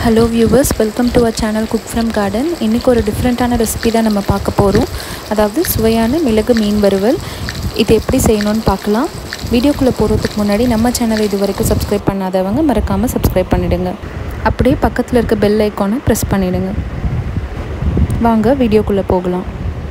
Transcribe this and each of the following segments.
hello viewers welcome to our channel cook from garden இன்றைக்கி ஒரு டிஃப்ரெண்ட்டான ரெசிபி தான் நம்ம பார்க்க போகிறோம் அதாவது சுவையான மிளகு மீன் வறுவல் இது எப்படி செய்யணும்னு பார்க்கலாம் வீடியோக்குள்ளே போகிறதுக்கு முன்னாடி நம்ம சேனலை இது வரைக்கும் சப்ஸ்கிரைப் பண்ணாதவங்க மறக்காமல் சப்ஸ்கிரைப் பண்ணிவிடுங்க அப்படியே பக்கத்தில் இருக்க பெல் ஐக்கானை ப்ரெஸ் பண்ணிவிடுங்க வாங்க வீடியோக்குள்ளே போகலாம்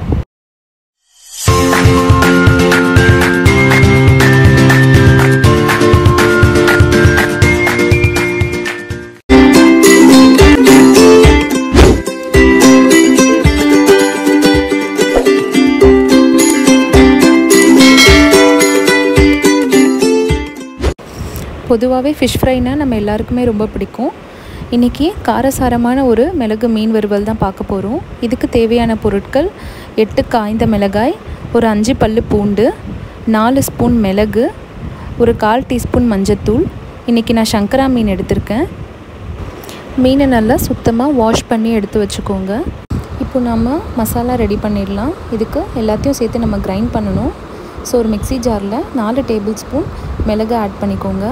பொதுவாகவே ஃபிஷ் ஃப்ரைனால் நம்ம எல்லாருக்குமே ரொம்ப பிடிக்கும் இன்றைக்கி காரசாரமான ஒரு மிளகு மீன் வறுவல் தான் பார்க்க போகிறோம் இதுக்கு தேவையான பொருட்கள் எட்டு காய்ந்த மிளகாய் ஒரு அஞ்சு பல் பூண்டு நாலு ஸ்பூன் மிளகு ஒரு கால் டீஸ்பூன் மஞ்சத்தூள் இன்றைக்கி நான் சங்கரா மீன் எடுத்திருக்கேன் மீனை நல்லா சுத்தமாக வாஷ் பண்ணி எடுத்து வச்சுக்கோங்க இப்போ நம்ம மசாலா ரெடி பண்ணிடலாம் இதுக்கு எல்லாத்தையும் சேர்த்து நம்ம கிரைண்ட் பண்ணணும் ஸோ ஒரு மிக்சி ஜாரில் நாலு டேபிள் ஸ்பூன் மிளகு ஆட் பண்ணிக்கோங்க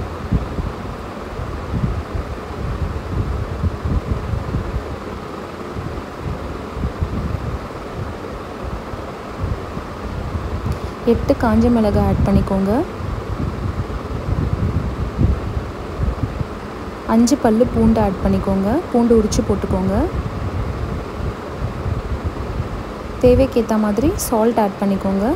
எட்டு காஞ்ச மிளகு ஆட் பண்ணிக்கோங்க அஞ்சு பல் பூண்டு ஆட் பண்ணிக்கோங்க பூண்டு உரித்து போட்டுக்கோங்க தேவைக்கேற்ற மாதிரி சால்ட் ஆட் பண்ணிக்கோங்க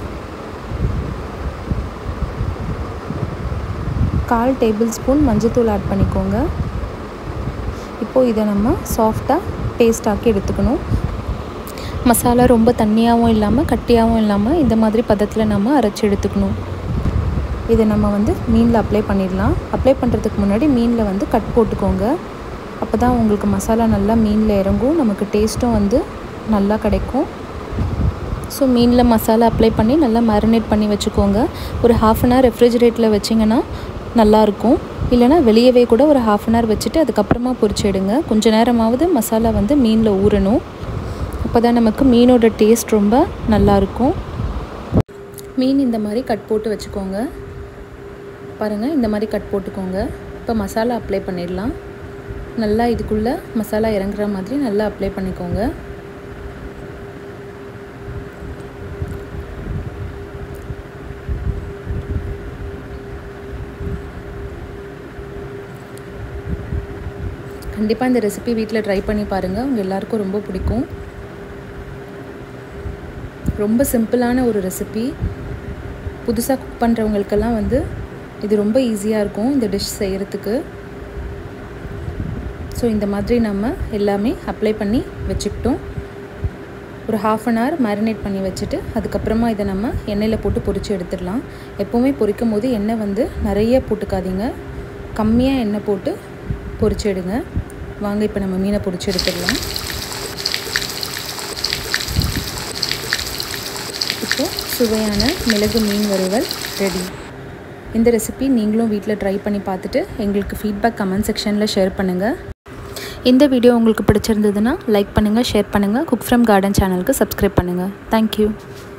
கால் டேபிள் ஸ்பூன் மஞ்சத்தூள் ஆட் பண்ணிக்கோங்க இப்போது இதை நம்ம சாஃப்டாக பேஸ்ட் ஆக்கி எடுத்துக்கணும் மசாலா ரொம்ப தண்ணியாகவும் இல்லாமல் கட்டியாகவும் இல்லாமல் இந்த மாதிரி பதத்தில் நம்ம அரைச்சி எடுத்துக்கணும் இதை நம்ம வந்து மீனில் அப்ளை பண்ணிடலாம் அப்ளை பண்ணுறதுக்கு முன்னாடி மீனில் வந்து கட் போட்டுக்கோங்க அப்போ தான் உங்களுக்கு மசாலா நல்லா மீனில் இறங்கும் நமக்கு டேஸ்ட்டும் வந்து நல்லா கிடைக்கும் ஸோ மீனில் மசாலா அப்ளை பண்ணி நல்லா மேரினேட் பண்ணி வச்சுக்கோங்க ஒரு ஹாஃப் அன் ஹவர் ரெஃப்ரிஜரேட்டில் வச்சிங்கன்னா நல்லாயிருக்கும் இல்லைனா வெளியவே கூட ஒரு ஹாஃப் அன் ஹவர் வச்சுட்டு அதுக்கப்புறமா பொரிச்சிடுங்க கொஞ்சம் நேரமாவது மசாலா வந்து மீனில் ஊறணும் அப்போ தான் நமக்கு மீனோட டேஸ்ட் ரொம்ப நல்லாயிருக்கும் மீன் இந்த மாதிரி கட் போட்டு வச்சுக்கோங்க பாருங்கள் இந்த மாதிரி கட் போட்டுக்கோங்க இப்போ மசாலா அப்ளை பண்ணிடலாம் நல்லா இதுக்குள்ளே மசாலா இறங்குற மாதிரி நல்லா அப்ளை பண்ணிக்கோங்க கண்டிப்பாக இந்த ரெசிபி வீட்டில் ட்ரை பண்ணி பாருங்கள் உங்கள் எல்லாருக்கும் ரொம்ப பிடிக்கும் ரொம்ப சிம்பிளான ஒரு ரெசிபி புதுசாக குக் பண்ணுறவங்களுக்கெல்லாம் வந்து இது ரொம்ப ஈஸியாக இருக்கும் இந்த டிஷ் செய்கிறதுக்கு ஸோ இந்த மாதிரி நம்ம எல்லாமே அப்ளை பண்ணி வச்சுக்கிட்டோம் ஒரு ஹாஃப் அன் ஹவர் மேரினேட் பண்ணி வச்சுட்டு அதுக்கப்புறமா இதை நம்ம எண்ணெயில் போட்டு பொரித்து எடுத்துடலாம் எப்போவுமே பொரிக்கும் போது எண்ணெய் வந்து நிறைய போட்டுக்காதீங்க கம்மியாக எண்ணெய் போட்டு பொரிச்சு எடுங்க வாங்க இப்போ நம்ம மீனை பொரிச்சு எடுத்துடலாம் இப்போ சுவையான மிளகு மீன் வறுவல் ரெடி இந்த ரெசிபி நீங்களும் வீட்டில் ட்ரை பண்ணி பார்த்துட்டு எங்களுக்கு ஃபீட்பேக் கமெண்ட் செக்ஷனில் ஷேர் பண்ணுங்கள் இந்த வீடியோ உங்களுக்கு பிடிச்சிருந்ததுன்னா லைக் பண்ணுங்கள் ஷேர் பண்ணுங்கள் குக் ஃப்ரம் கார்டன் சேனலுக்கு சப்ஸ்கிரைப் பண்ணுங்கள் தேங்க்யூ